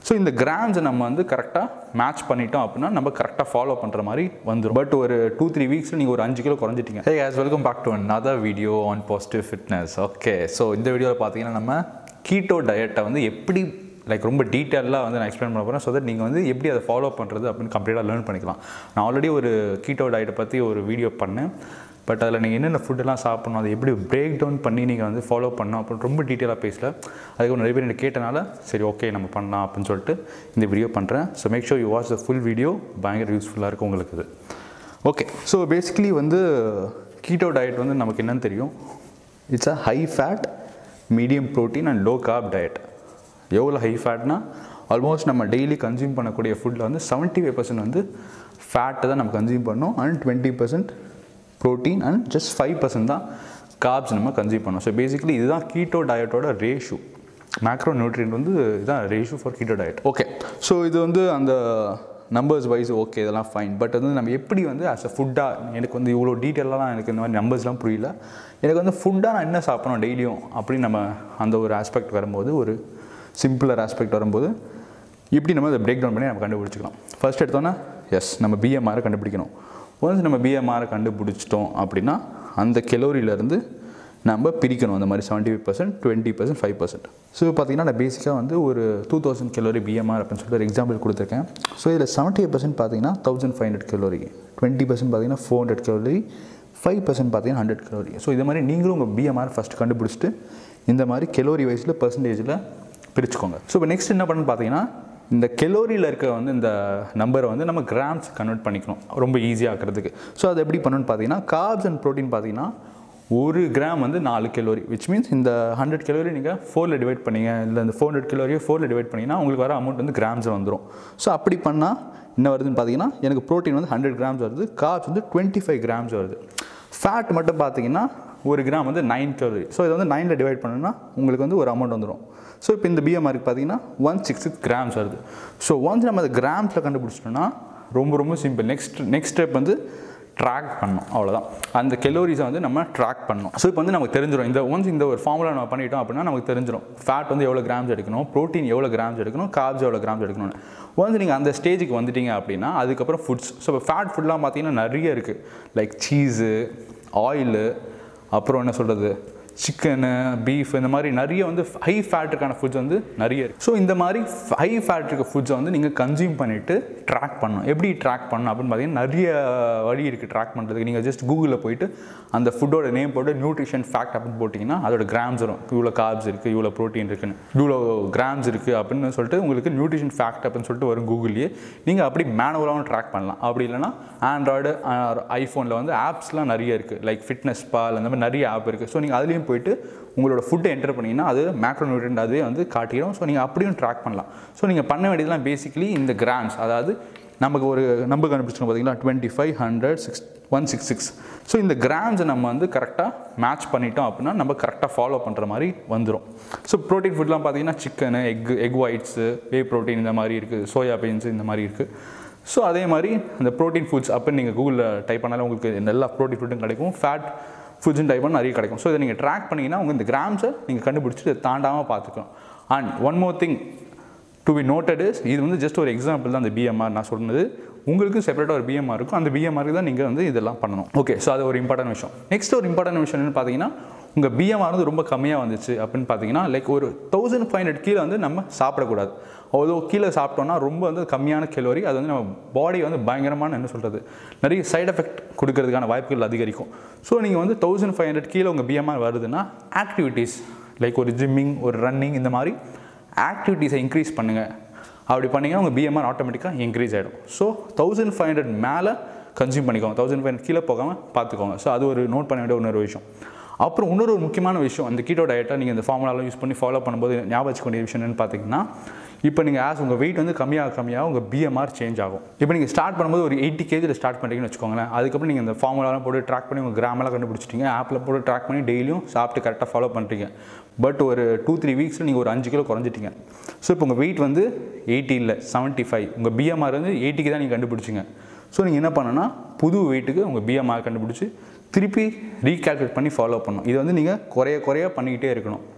so இந்த கிராம்ஸை நம்ம வந்து கரெக்டாக மேட்ச் பண்ணிட்டோம் அப்படின்னா நம்ம கரெக்டாக ஃபாலோ பண்ணுற மாதிரி வந்துடும் பட் ஒரு டூ த்ரீ வீக்ஸில் நீங்கள் ஒரு அஞ்சு கிலோ குறைஞ்சிட்டீங்க hey guys welcome back to another video on positive fitness okay so இந்த வீடியோவில் பார்த்தீங்கன்னா நம்ம கீட்டோ டயட்டை வந்து எப்படி லைக் ரொம்ப டீட்டெயிலாக வந்து நான் எக்ஸ்பிளைன் பண்ண போகிறேன் ஸோ தட் நீங்கள் வந்து எப்படி அதை ஃபாலோ பண்ணுறது அப்படின்னு கம்ப்ளீட்டாக லேர்ன் பண்ணிக்கலாம் நான் ஆல்ரெடி ஒரு கீட்டோ டயட்டை பற்றி ஒரு வீடியோ பண்ணேன் பட் அதில் நீங்கள் என்னென்ன ஃபுட்டெல்லாம் சாப்பிடணும் அதை எப்படி பிரேக் டவுன் பண்ணி நீங்கள் வந்து ஃபாலோ பண்ணணும் அப்படின்னு ரொம்ப டீட்டெயிலாக பேசல அதுக்கு நிறைய பேர் எனக்கு கேட்டனால சரி ஓகே நம்ம பண்ணலாம் அப்படின்னு சொல்லிட்டு இந்த வீடியோ பண்ணுறேன் so make sure you watch the full video பயங்கர யூஸ்ஃபுல்லாக இருக்கும் உங்களுக்கு இது ஓகே ஸோ பேசிக்கலி வந்து கீட்டோ டயட் வந்து நமக்கு என்னன்னு தெரியும் it's a high fat medium protein and low carb diet எவ்வளோ ஹை ஃபேட்னா ஆல்மோஸ்ட் நம்ம டெய்லி கன்சியூம் பண்ணக்கூடிய ஃபுட்டில் வந்து செவன்ட்டி ஃபைவ் பர்சன்ட் வந்து ஃபேட்டை தான் நம்ம கன்சியூம் பண்ணோம் and twenty percent protein and just five percent தான் கார்ப்ஸ் நம்ம கன்சியூம் பண்ணோம் ஸோ பேசிக்கலி இதுதான் கீட்டோ டயட்டோட ரேஷு மேக்ரோ நியூட்ரியன்ட் வந்து இதுதான் ratio for keto diet okay so இது வந்து அந்த நம்பர்ஸ் வைஸ் ஓகே இதெல்லாம் ஃபைன் பட் வந்து நம்ம எப்படி வந்து ஆஸ் அ ஃபுட்டாக எனக்கு வந்து இவ்வளோ டீட்டெயிலாக எனக்கு இந்த மாதிரி நம்பர்ஸ்லாம் புரியல எனக்கு வந்து ஃபுட்டாக நான் என்ன சாப்பிடணும் டெய்லியும் அப்படின்னு நம்ம அந்த ஒரு ஆஸ்பெக்ட் வரும்போது ஒரு சிம்பிளர் ஆஸ்பெக்ட் வரும்போது இப்படி நம்ம அதை பிரேக் டவுன் பண்ணி நம்ம கண்டுபிடிச்சிக்கலாம் ஃபர்ஸ்ட் எடுத்தோன்னா எஸ் நம்ம பிஎம்ஆரை கண்டுபிடிக்கணும் ஒன்ஸ் நம்ம பிஎம்ஆரை கண்டுபிடிச்சிட்டோம் அப்படின்னா அந்த கெலோரியிலேருந்து நம்ம பிரிக்கணும் அந்த மாதிரி seventy five percent twenty percent five percent so பார்த்தீங்கன்னா நான் பேசிக்காக வந்து ஒரு டூ தௌசண்ட் கெலோரி பிஎம்ஆர் அப்படின்னு சொல்லிட்டு ஒரு எக்ஸாம்பிள் கொடுத்துருக்கேன் ஸோ இதில் செவன்ட்டி எயிட் பர்சன்ட் பார்த்தீங்கன்னா thousand five hundred calorie twenty percent பார்த்தீங்கன்னா four hundred calorie five percent பார்த்தீங்கன்னா ஹண்ட்ரட் கெலோரி ஸோ இது மாதிரி நீங்களும் உங்கள் பிஎம்ஆர் ஃபஸ்ட் கண்டுபிடிச்சிட்டு இந்த மாதிரி கெலோரி வைஸில் பர்சன்டேஜில் பிரிச்சுக்கோங்க ஸோ இப்போ நெக்ஸ்ட் என்ன பண்ணணும்னு பார்த்தீங்கன்னா இந்த கெலோரியில் இருக்க வந்து இந்த நம்பரை வந்து நம்ம கிராம்ஸ் கன்வெர்ட் பண்ணிக்கணும் ரொம்ப ஈஸியாக ஆக்கிறதுக்கு ஸோ அது எப்படி பண்ணணும்னு பார்த்தீங்கன்னா கார்ப்ஸ் அண்ட் ப்ரோட்டீன் பார்த்தீங்கன்னா ஒரு கிராம் வந்து நாலு கெலோரி விச் மீன்ஸ் இந்த ஹண்ட்ரட் கெலோரி நீங்கள் ஃபோரில் டிவைட் பண்ணீங்க இல்லை இந்த ஃபோர் ஹண்ட்ரட் கெலோரியை ஃபோரில் டிவைட் பண்ணிங்கன்னா உங்களுக்கு வர அமௌண்ட் வந்து கிராம்ஸ் வந்துடும் ஸோ அப்படி பண்ணால் என்ன வருதுன்னு பார்த்தீங்கன்னா எனக்கு ப்ரோட்டீன் வந்து ஹண்ட்ரட் கிராம்ஸ் வருது கார்ப்ஸ் வந்து டுவெண்ட்டி ஃபைவ் கிராம்ஸ் வருது ஃபேட் மட்டும் பார்த்தீங்கன்னா ஒரு கிராம் வந்து நைன் கலோரி ஸோ இதை வந்து நைனில் டிவைட் பண்ணணும்னா உங்களுக்கு வந்து ஒரு அமௌண்ட் வந்துடும் ஸோ இப்போ இந்த பிஎம்ஆருக்கு பார்த்தீங்கன்னா ஒன் சிக்ஸ் சிக்ஸ் கிராம்ஸ் வருது ஸோ ஒன்ஸ் நம்ம அதை கிராம்ஸில் கண்டுபிடிச்சிட்டோம்னா ரொம்ப ரொம்ப சிம்பிள் நெக்ஸ்ட் நெக்ஸ்ட் ஸ்டெப் வந்து ட்ராக் பண்ணணும் அவ்வளோதான் அந்த கெலோரிஸை வந்து நம்ம ட்ராக் பண்ணணும் ஸோ இப்போ வந்து நமக்கு தெரிஞ்சிடும் இந்த ஒன்ஸ் இந்த ஒரு ஃபார்முலா நம்ம பண்ணிட்டோம் அப்படின்னா நமக்கு தெரிஞ்சிடும் ஃபேட் வந்து எவ்வளோ கிராம்ஸ் எடுக்கணும் ப்ரோட்டீன் எவ்வளோ கிராம்ஸ் எடுக்கணும் கார்ப்ஸ் எவ்வளோ கிராம்ஸ் எடுக்கணும்னு ஒன்ஸ் நீங்கள் அந்த ஸ்டேஜுக்கு வந்துட்டீங்க அப்படின்னா அதுக்கப்புறம் ஃபுட்ஸ் ஸோ இப்போ ஃபேட் ஃபுட்லாம் பார்த்தீங்கன்னா நிறைய இருக்குது லைக் சீஸு ஆயிலு அப்புறம் என்ன சொல்கிறது சிக்கனு பீஃப் இந்த மாதிரி நிறைய வந்து ஹை ஃபேட்டுக்கான ஃபுட்ஸ் வந்து நிறைய இருக்குது ஸோ இந்த மாதிரி ஹை ஃபேட் இருக்க ஃபுட்ஸை வந்து நீங்கள் கன்சியூம் பண்ணிவிட்டு ட்ராக் பண்ணணும் எப்படி ட்ராக் பண்ணணும் அப்படின்னு பார்த்தீங்கன்னா நிறைய வழி இருக்குது ட்ராக் பண்ணுறதுக்கு நீங்கள் ஜஸ்ட் கூகுளில் போயிட்டு அந்த ஃபுட்டோட நேம் போட்டு நியூட்ரிஷன் ஃபேக்ட் அப்படின்னு போட்டிங்கன்னா அதோட கிராம்ஸ் வரும் இவ்வளோ கார்ப்ஸ் இருக்குது இவ்வளோ ப்ரோட்டீன் இருக்குன்னு இவ்வளோ கிராம்ஸ் இருக்குது அப்படின்னு சொல்லிட்டு உங்களுக்கு நியூட்ரிஷன் ஃபேக்ட் அப்படின்னு சொல்லிட்டு வரும் கூகுள்லேயே நீங்கள் அப்படி மேனுவலாகவும் ட்ராக் பண்ணலாம் அப்படி இல்லைனா ஆண்ட்ராய்டு ஐஃபோனில் வந்து ஆப்ஸ்லாம் நிறைய இருக்குது லைக் ஃபிட்னஸ் பால் அந்த மாதிரி நிறைய ஆப் இருக்குது ஸோ நீங்கள் அதுலேயும் போயிட்டு உங்களோட ஃபுட்டை என்டர் பண்ணிங்கன்னா அது மேக்ரோ நியூட்ரியன்ட் அதுவே வந்து காட்டிடும் ஸோ நீங்கள் அப்படியும் ட்ராக் பண்ணலாம் ஸோ நீங்கள் பண்ண வேண்டியதுலாம் பேசிக்கலி இந்த கிராம்ஸ் அதாவது நமக்கு ஒரு நம்பர் கண்டுபிடிச்சிருக்கோம் பார்த்தீங்களா twenty five hundred six one six six so இந்த கிராம்ஸை நம்ம வந்து கரெக்டாக மேட்ச் பண்ணிட்டோம் அப்படின்னா நம்ம கரெக்டாக ஃபாலோ பண்ணுற மாதிரி வந்துடும் ஸோ ப்ரோட்டீன் ஃபுட்லாம் பார்த்தீங்கன்னா chicken egg egg whites whey protein இந்த மாதிரி இருக்குது சோயா பீன்ஸ் இந்த மாதிரி இருக்குது ஸோ அதே மாதிரி இந்த ப்ரோட்டீன் ஃபுட்ஸ் அப்படின்னு நீங்கள் கூகுளில் டைப் பண்ணாலும் உங்களுக்கு எல்லா ப்ரோட்டீன் ஃபுட்டும் கிடைக்கும் ஃபேட் ஃபுட்ஸ்னு டைப் பண்ண நிறைய கிடைக்கும் ஸோ இதை நீங்கள் ட்ராக் பண்ணிங்கன்னா உங்கள் இந்த கிராம்ஸை நீங்கள் கண்டுபிடிச்சிட்டு இதை தாண்டாமல் பார்த்துக்கணும் and one more thing to be noted is இது வந்து ஜஸ்ட் ஒரு எக்ஸாம்பிள் தான் அந்த பிஎம்ஆர் நான் சொன்னது உங்களுக்கு செப்பரேட்டாக ஒரு பிஎம்ஆர் இருக்கும் அந்த பிஎம்ஆருக்கு தான் நீங்கள் வந்து இதெல்லாம் பண்ணணும் ஓகே ஸோ அது ஒரு இம்பார்ட்டன்ட் விஷயம் நெக்ஸ்ட் ஒரு இம்பார்ட்டன்ட் விஷயம் என்னன்னு பார்த்தீங்கன்னா உங்கள் பிஎம்ஆர் வந்து ரொம்ப கம்மியாக வந்துச்சு அப்படின்னு பார்த்தீங்கன்னா லைக் ஒரு தௌசண்ட் ஃபைவ் ஹண்ட்ரட் கீழே வந்து நம்ம சாப்பிடக்கூடாது அவ்வளோ கீழே சாப்பிட்டோம்னா ரொம்ப வந்து கம்மியான கெலோரி அது வந்து நம்ம பாடி வந்து பயங்கரமான என்ன சொல்கிறது நிறைய சைடு எஃபெக்ட் கொடுக்கறதுக்கான வாய்ப்புகள் அதிகரிக்கும் ஸோ நீங்கள் வந்து தௌசண்ட் ஃபைவ் ஹண்ட்ரட் கீழே உங்கள் பிஎம்ஆர் வருதுன்னா ஆக்டிவிட்டீஸ் லைக் ஒரு ஜிம்மிங் ஒரு ரன்னிங் இந்த மாதிரி ஆக்டிவிட்டீஸை இன்க்ரீஸ் பண்ணுங்கள் அப்படி பண்ணிங்கன்னா உங்கள் பிஎம்ஆர் ஆட்டோமேட்டிக்காக இன்க்ரீஸ் ஆகிடும் ஸோ தௌசண்ட் ஃபைவ் ஹண்ட்ரட் மேலே கன்சியூம் பண்ணிக்கோங்க தௌசண்ட் ஃபைவ் ஹண்ட்ரட் கீழே போகாமல் பார்த்துக்கோங்க ஸோ அது ஒரு நோட் பண்ண வேண்டிய இன்னொரு விஷயம் அப்புறம் இன்னொரு ஒரு முக்கியமான விஷயம் அந்த கீட்டோ டயட்டை நீங்கள் இந்த ஃபார்முலாலாம் யூஸ் பண்ணி ஃபாலோ பண்ணும்போது ஞாபகம் வச்சுக்க வேண்டிய விஷயம் என்னன்னு பார்த்தீங்கன்னா இப்போ நீங்கள் ஆஸ் உங்கள் வெயிட் வந்து கம்மியாக கம்மியாக உங்கள் பிஎம்ஆர் சேஞ்ச் ஆகும் இப்போ நீங்கள் ஸ்டார்ட் பண்ணும்போது ஒரு எயிட்டி கேஜியில் ஸ்டார்ட் பண்ணுறீங்கன்னு வச்சுக்கோங்களேன் அதுக்கப்புறம் நீங்கள் இந்த ஃபார்முலாலாம் போட்டு ட்ராக் பண்ணி உங்கள் கிராமெல்லாம் கண்டுபிடிச்சிட்டீங்க ஆப்பில் போட்டு ட்ராக் பண்ணி டெய்லியும் சாப்பிட்டு கரெக்டாக ஃபாலோ பண்ணுறீங்க பட் ஒரு டூ த்ரீ வீக்ஸில் நீங்கள் ஒரு அஞ்சு கிலோ குறைஞ்சிட்டீங்க ஸோ இப்போ உங்கள் வெயிட் வந்து எயிட்டி இல்லை செவன்ட்டி ஃபைவ் உங்கள் பிஎம்ஆர் வந்து எயிட்டிக்கு தான் நீங்கள் கண்டுபிடிச்சிங்க ஸோ நீங்கள் என்ன பண்ணணும்னா புது வெயிட்டுக்கு உங்கள் பிஎம்ஆர் கண்டுபிடிச்சி திருப்பி ரீகால்குலேட் பண்ணி ஃபாலோ பண்ணணும் இது வந்து நீங்கள் குறைய குறைய பண்ணிக்கிட்டே இருக்கணும்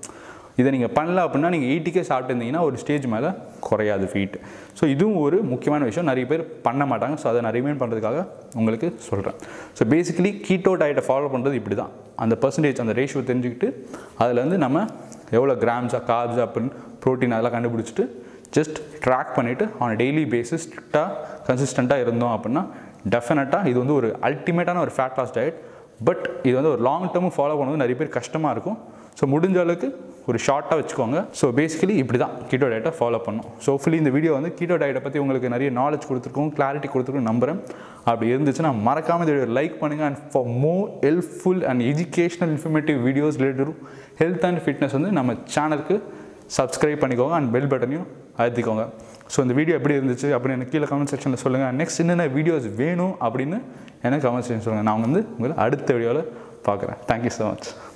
இதை நீங்கள் பண்ணல அப்படின்னா நீங்கள் எயிட்டிக்கே சாப்பிட்டுருந்தீங்கன்னா ஒரு ஸ்டேஜ் மேலே குறையாது ஃபீட் ஸோ இதுவும் ஒரு முக்கியமான விஷயம் நிறைய பேர் பண்ண மாட்டாங்க ஸோ அதை நான் ரிமைன் பண்ணுறதுக்காக உங்களுக்கு சொல்கிறேன் ஸோ பேசிக்கலி கீட்டோ டயட்டை ஃபாலோ பண்ணுறது இப்படி தான் அந்த பர்சன்டேஜ் அந்த ரேஷியோ தெரிஞ்சுக்கிட்டு அதில் வந்து நம்ம எவ்வளோ கிராம்ஸாக கார்ப்ஸ் அப்படின்னு ப்ரோட்டீன் அதெல்லாம் கண்டுபிடிச்சிட்டு ஜஸ்ட் ட்ராக் பண்ணிவிட்டு ஆன் டெய்லி பேசிஸ் ஸ்ட்ரிக்டாக கன்சிஸ்டண்ட்டாக இருந்தோம் அப்படின்னா டெஃபினட்டாக இது வந்து ஒரு அல்டிமேட்டான ஒரு ஃபேட் லாஸ் டயட் பட் இது வந்து ஒரு லாங் டேர்ம் ஃபாலோ பண்ணுறது நிறைய பேர் கஷ்டமாக இருக்கும் ஸோ முடிஞ்ச அளவுக்கு ஒரு ஷார்ட்டாக வச்சுக்கோங்க ஸோ பேசிக்கலி இப்படி தான் கீட்டோ டயட்டை ஃபாலோ பண்ணும் ஸோ ஃபுல்லி இந்த வீடியோ வந்து கீட்டோ டயட்டை பற்றி உங்களுக்கு நிறைய நாலேஜ் கொடுத்துருக்கோம் கிளாரிட்டி கொடுத்துருக்கோம் நம்புறேன் அப்படி இருந்துச்சுன்னா மறக்காமல் இந்த வீடியோ லைக் பண்ணுங்கள் and for more helpful and educational informative videos related health and fitness வந்து நம்ம சேனலுக்கு சப்ஸ்கிரைப் பண்ணிக்கோங்க அண்ட் பெல் பட்டனையும் அழுத்திக்கோங்க ஸோ இந்த வீடியோ எப்படி இருந்துச்சு அப்படின்னு எனக்கு கீழே கமெண்ட் செக்ஷனில் சொல்லுங்கள் நெக்ஸ்ட் என்னென்ன வீடியோஸ் வேணும் அப்படின்னு எனக்கு கமெண்ட் செக்ஷன் சொல்லுங்கள் நான் வந்து உங்களை அடுத்த வீடியோவில் பார்க்குறேன் தேங்க்யூ ஸோ மச்